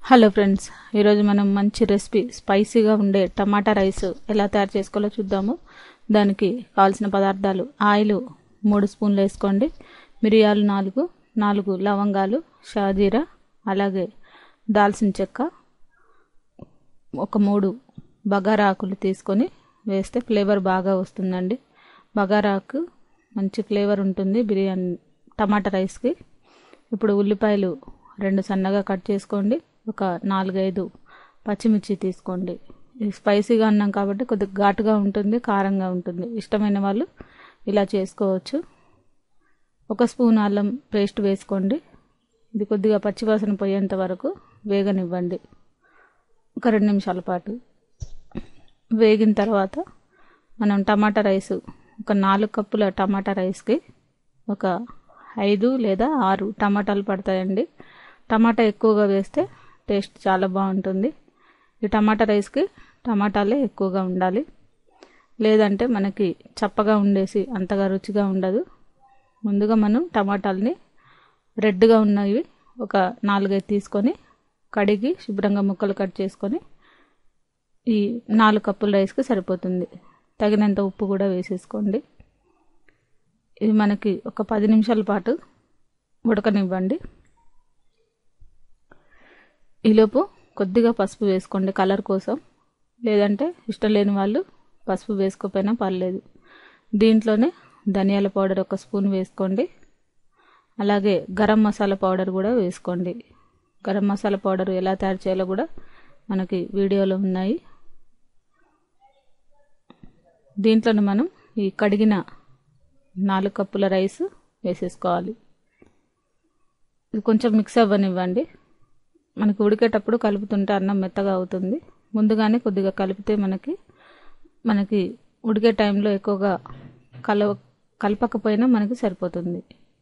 hello friends ఈరోజు మనం మంచి రెసిపీ స్పైసీగా ఉండే టమాటా రైస్ ఎలా తయారు చేసుకోవాలో చూద్దాము దానికి కావాల్సిన పదార్థాలు ఆయిల్ మూడు స్పూన్లు వేసుకోండి మిరియాలు నాలుగు నాలుగు లవంగాలు షాజీరా అలాగే దాల్చిన చెక్క ఒక మూడు బగారా ఆకులు తీసుకొని వేస్తే ఫ్లేవర్ బాగా వస్తుందండి బగారా ఆకు మంచి ఫ్లేవర్ ఉంటుంది బిర్యానీ టమాటా రైస్కి ఇప్పుడు ఉల్లిపాయలు రెండు సన్నగా కట్ చేసుకోండి ఒక నాలుగైదు పచ్చిమిర్చి తీసుకోండి ఇది స్పైసీగా అన్నాం కాబట్టి కొద్దిగా ఘాటుగా ఉంటుంది కారంగా ఉంటుంది ఇష్టమైన వాళ్ళు ఇలా చేసుకోవచ్చు ఒక స్పూన్ అల్లం పేస్ట్ వేసుకోండి ఇది కొద్దిగా పచ్చివాసన పోయేంత వరకు వేగనివ్వండి ఒక రెండు నిమిషాల పాటు వేగిన తర్వాత మనం టమాటా రైస్ ఒక నాలుగు కప్పుల టమాటా రైస్కి ఒక ఐదు లేదా ఆరు టమాటాలు పడతాయండి టమాటా ఎక్కువగా వేస్తే టేస్ట్ చాలా బాగుంటుంది ఈ టమాటా రైస్కి టమాటాలే ఎక్కువగా ఉండాలి లేదంటే మనకి చప్పగా ఉండేసి అంతగా రుచిగా ఉండదు ముందుగా మనం టమాటాలని రెడ్గా ఉన్నవి ఒక నాలుగైదు తీసుకొని కడిగి శుభ్రంగా ముక్కలు కట్ చేసుకొని ఈ నాలుగు కప్పుల రైస్కి సరిపోతుంది తగినంత ఉప్పు కూడా వేసేసుకోండి ఇది మనకి ఒక పది నిమిషాల పాటు ఉడకనివ్వండి ఈలోపు కొద్దిగా పసుపు వేసుకోండి కలర్ కోసం లేదంటే ఇష్టం లేని వాళ్ళు పసుపు వేసుకోకపోయినా పర్లేదు దీంట్లోనే ధనియాల పౌడర్ ఒక స్పూన్ వేసుకోండి అలాగే గరం మసాలా పౌడర్ కూడా వేసుకోండి గరం మసాలా పౌడర్ ఎలా తయారు చేయాలో కూడా మనకి వీడియోలో ఉన్నాయి దీంట్లోనే మనం ఈ కడిగిన నాలుగు కప్పుల రైస్ వేసేసుకోవాలి ఇది కొంచెం మిక్స్ అవ్వనివ్వండి మనకి ఉడికేటప్పుడు కలుపుతుంటే అన్నం మెత్తగా అవుతుంది ముందుగానే కొద్దిగా కలిపితే మనకి మనకి ఉడికే టైంలో ఎక్కువగా కలవ కలపకపోయినా మనకి సరిపోతుంది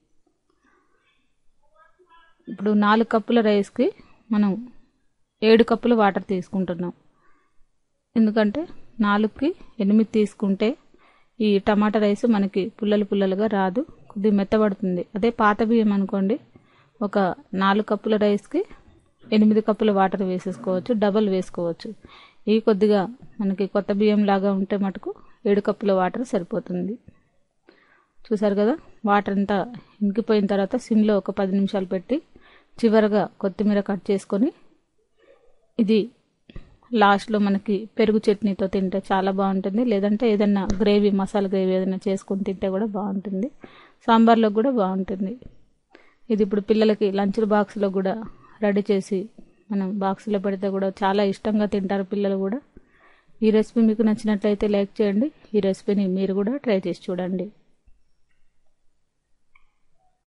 ఇప్పుడు నాలుగు కప్పుల రైస్కి మనం ఏడు కప్పుల వాటర్ తీసుకుంటున్నాం ఎందుకంటే నాలుగుకి ఎనిమిది తీసుకుంటే ఈ టమాటా రైస్ మనకి పుల్లలు పుల్లలుగా రాదు కొద్దిగా మెత్తబడుతుంది అదే పాత బియ్యం అనుకోండి ఒక నాలుగు కప్పుల రైస్కి ఎనిమిది కప్పుల వాటర్ వేసేసుకోవచ్చు డబల్ వేసుకోవచ్చు ఈ కొద్దిగా మనకి కొత్త బియ్యం లాగా ఉంటే మటుకు ఏడు కప్పుల వాటర్ సరిపోతుంది చూసారు కదా వాటర్ అంతా ఇంకిపోయిన తర్వాత సిమ్లో ఒక పది నిమిషాలు పెట్టి చివరగా కొత్తిమీర కట్ చేసుకొని ఇది లాస్ట్లో మనకి పెరుగు చట్నీతో తింటే చాలా బాగుంటుంది లేదంటే ఏదైనా గ్రేవీ మసాలా గ్రేవీ ఏదైనా చేసుకొని తింటే కూడా బాగుంటుంది సాంబార్లో కూడా బాగుంటుంది ఇది ఇప్పుడు పిల్లలకి లంచ్ బాక్స్లో కూడా రెడీ చేసి మనం బాక్స్లో పెడితే కూడా చాలా ఇష్టంగా తింటారు పిల్లలు కూడా ఈ రెసిపీ మీకు నచ్చినట్లయితే లైక్ చేయండి ఈ రెసిపీని మీరు కూడా ట్రై చేసి చూడండి